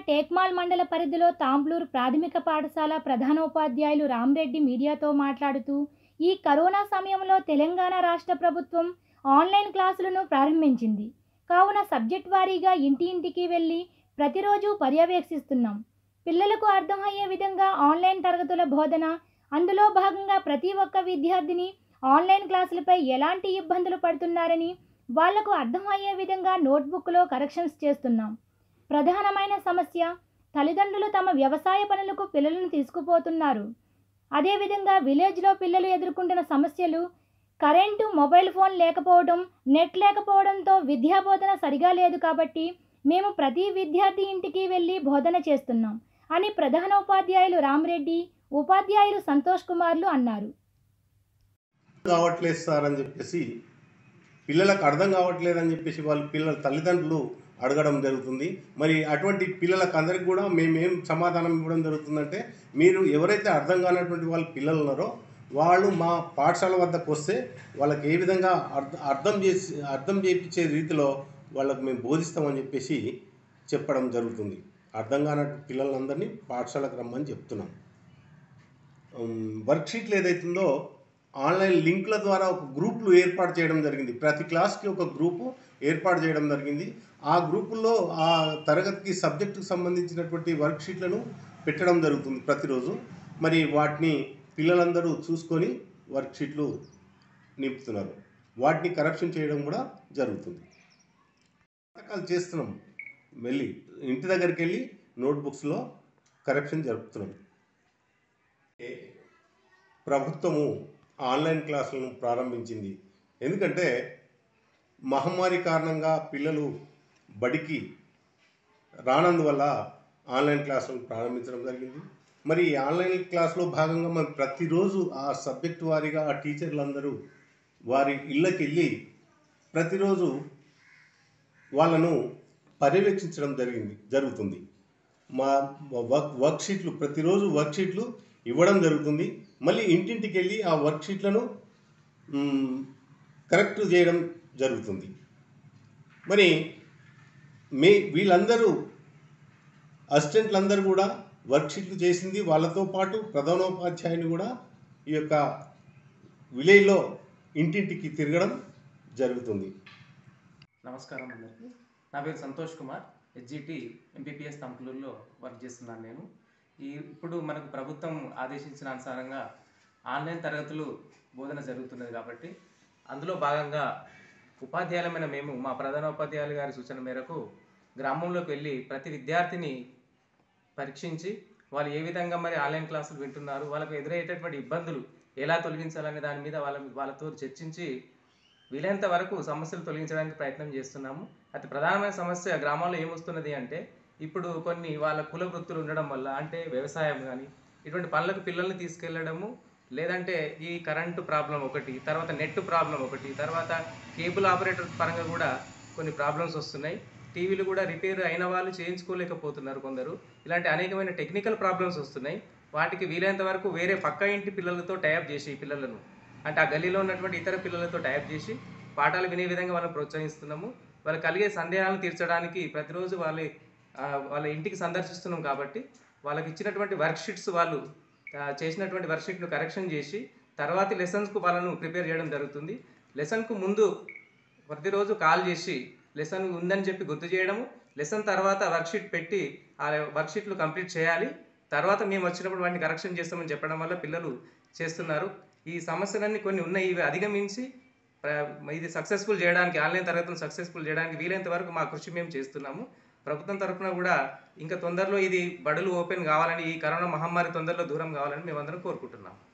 టేక్మాల్ మండల పరిధిలో తాంబ్లూరు ప్రాథమిక పాఠశాల ప్రధానోపాధ్యాయులు రామ్రెడ్డి మీడియాతో మాట్లాడుతూ ఈ కరోనా సమయంలో తెలంగాణ రాష్ట్ర ప్రభుత్వం ఆన్లైన్ క్లాసులను ప్రారంభించింది కావున సబ్జెక్ట్ వారీగా ఇంటి ఇంటికి వెళ్ళి ప్రతిరోజు పర్యవేక్షిస్తున్నాం పిల్లలకు అర్థమయ్యే విధంగా ఆన్లైన్ తరగతుల బోధన అందులో భాగంగా ప్రతి ఒక్క విద్యార్థిని ఆన్లైన్ క్లాసులపై ఎలాంటి ఇబ్బందులు పడుతున్నారని వాళ్లకు అర్థమయ్యే విధంగా నోట్బుక్లో కరెక్షన్స్ చేస్తున్నాం ప్రధానమైన సమస్య తల్లిదండ్రులు తమ వ్యవసాయ పనులకు పిల్లలను తీసుకుపోతున్నారు అదేవిధంగా విలేజ్లో పిల్లలు ఎదుర్కొంటున్న సమస్యలు కరెంటు మొబైల్ ఫోన్ లేకపోవడం నెట్ లేకపోవడంతో విద్యాబోధన సరిగా లేదు కాబట్టి మేము ప్రతి విద్యార్థి ఇంటికి వెళ్ళి బోధన చేస్తున్నాం అని ప్రధాన ఉపాధ్యాయులు రామరెడ్డి ఉపాధ్యాయులు సంతోష్ కుమార్లు అన్నారు కావట్లేదు సార్ అని చెప్పేసి పిల్లలకు అర్థం కావట్లేదు అని చెప్పేసి వాళ్ళు పిల్లల తల్లిదండ్రులు అడగడం జరుగుతుంది మరి అటువంటి పిల్లలకు అందరికి కూడా మేమేం సమాధానం ఇవ్వడం జరుగుతుందంటే మీరు ఎవరైతే అర్థం కానటువంటి వాళ్ళ పిల్లలు ఉన్నారో వాళ్ళు మా పాఠశాల వద్దకు వస్తే వాళ్ళకి ఏ విధంగా అర్థం అర్థం చేసి అర్థం చేయించే రీతిలో వాళ్ళకు మేము బోధిస్తామని చెప్పేసి చెప్పడం జరుగుతుంది అర్థం కానట్టు పిల్లలందరినీ పాఠశాలకు రమ్మని చెప్తున్నాం వర్క్షీట్లు ఏదైతుందో ఆన్లైన్ లింక్ల ద్వారా ఒక గ్రూపులు ఏర్పాటు చేయడం జరిగింది ప్రతి క్లాస్కి ఒక గ్రూపు ఏర్పాటు చేయడం జరిగింది ఆ గ్రూపుల్లో ఆ తరగతికి సబ్జెక్టుకు సంబంధించినటువంటి వర్క్షీట్లను పెట్టడం జరుగుతుంది ప్రతిరోజు మరి వాటిని పిల్లలందరూ చూసుకొని వర్క్షీట్లు నింపుతున్నారు వాటిని కరెక్షన్ చేయడం కూడా జరుగుతుంది నాటకాలు చేస్తున్నాం వెళ్ళి ఇంటి దగ్గరికి వెళ్ళి నోట్బుక్స్లో కరెక్షన్ జరుపుతున్నాం ఏ- ప్రభుత్వము ఆన్లైన్ క్లాసులను ప్రారంభించింది ఎందుకంటే మహమ్మారి కారణంగా పిల్లలు బడికి రానందువల్ల ఆన్లైన్ క్లాసులను ప్రారంభించడం జరిగింది మరి ఈ ఆన్లైన్ క్లాస్లో భాగంగా మనం ప్రతిరోజు ఆ సబ్జెక్ట్ వారీగా ఆ టీచర్లందరూ వారి ఇళ్ళకి వెళ్ళి ప్రతిరోజు వాళ్ళను పర్యవేక్షించడం జరిగింది జరుగుతుంది మా వర్క్ వర్క్షీట్లు ప్రతిరోజు వర్క్షీట్లు ఇవ్వడం జరుగుతుంది మళ్ళీ ఇంటింటికి వెళ్ళి ఆ వర్క్షీట్లను మ్, కరెక్ట్ చేయడం జరుగుతుంది మరి మే వీళ్ళందరూ అసిస్టెంట్లందరూ కూడా వర్క్షీట్లు చేసింది వాళ్ళతో పాటు ప్రధానోపాధ్యాయుని కూడా ఈ యొక్క విలేజ్లో ఇంటింటికి తిరగడం జరుగుతుంది నమస్కారం అందరికీ నా పేరు సంతోష్ కుమార్ హెచ్జిటి ఎంపీపీఎస్ తంపులూరులో వర్క్ చేస్తున్నాను నేను ఈ ఇప్పుడు మనకు ప్రభుత్వం ఆదేశించిన అనుసారంగా ఆన్లైన్ తరగతులు బోధన జరుగుతున్నది కాబట్టి అందులో భాగంగా ఉపాధ్యాయులమైన మేము మా ప్రధాన ఉపాధ్యాయులు గారి సూచన మేరకు గ్రామంలోకి వెళ్ళి ప్రతి విద్యార్థిని పరీక్షించి వాళ్ళు ఏ విధంగా మరి ఆన్లైన్ క్లాసులు వింటున్నారు వాళ్ళకు ఎదురయ్యేటటువంటి ఇబ్బందులు ఎలా తొలగించాలనే దాని మీద వాళ్ళ వాళ్ళతో చర్చించి వీలైనంత వరకు సమస్యలు తొలగించడానికి ప్రయత్నం చేస్తున్నాము అతి ప్రధానమైన సమస్య గ్రామాల్లో ఏమొస్తున్నది అంటే ఇప్పుడు కొన్ని వాళ్ళ కుల వృత్తులు ఉండడం వల్ల అంటే వ్యవసాయం కానీ ఇటువంటి పనులకు పిల్లల్ని తీసుకెళ్ళడము లేదంటే ఈ కరెంటు ప్రాబ్లం ఒకటి తర్వాత నెట్ ప్రాబ్లం ఒకటి తర్వాత కేబుల్ ఆపరేటర్ పరంగా కూడా కొన్ని ప్రాబ్లమ్స్ వస్తున్నాయి టీవీలు కూడా రిపేర్ అయిన వాళ్ళు చేయించుకోలేకపోతున్నారు కొందరు ఇలాంటి అనేకమైన టెక్నికల్ ప్రాబ్లమ్స్ వస్తున్నాయి వాటికి వీలైనంత వరకు వేరే పక్క ఇంటి పిల్లలతో టైప్ చేసి ఈ పిల్లలను అంటే ఆ గల్లీలో ఉన్నటువంటి ఇతర పిల్లలతో టైప్ చేసి పాఠాలు వినే విధంగా మనం ప్రోత్సహిస్తున్నాము వాళ్ళకి కలిగే సందేహాలను తీర్చడానికి ప్రతిరోజు వాళ్ళ ఆ, వాళ్ళ ఇంటికి సందర్శిస్తున్నాం కాబట్టి వాళ్ళకి ఇచ్చినటువంటి వర్క్షీట్స్ వాళ్ళు ఆ, చేసినటువంటి వర్క్షీట్ను కరెక్షన్ చేసి తర్వాతి లెసన్స్కు వాళ్ళను ప్రిపేర్ చేయడం జరుగుతుంది లెసన్కు ముందు ప్రతిరోజు కాల్ చేసి లెసన్ ఉందని చెప్పి గుర్తు చేయడము లెసన్ తర్వాత వర్క్షీట్ పెట్టి ఆ వర్క్షీట్లు కంప్లీట్ చేయాలి తర్వాత మేము వచ్చినప్పుడు వాటిని కరెక్షన్ చేస్తామని చెప్పడం వల్ల పిల్లలు చేస్తున్నారు ఈ సమస్యలన్నీ కొన్ని ఉన్నాయి ఇవి అధిగమించి ప్ర- ఇది సక్సెస్ఫుల్ చేయడానికి ఆన్లైన్ తరగతులు సక్సెస్ఫుల్ చేయడానికి వీలైనంత వరకు మా కృషి మేము చేస్తున్నాము ప్రభుత్వం తరఫున కూడా ఇంకా తొందరలో ఇది బడులు ఓపెన్ కావాలని ఈ కరోనా మహమ్మారి తొందరలో దూరం కావాలని మేమందరం కోరుకుంటున్నాం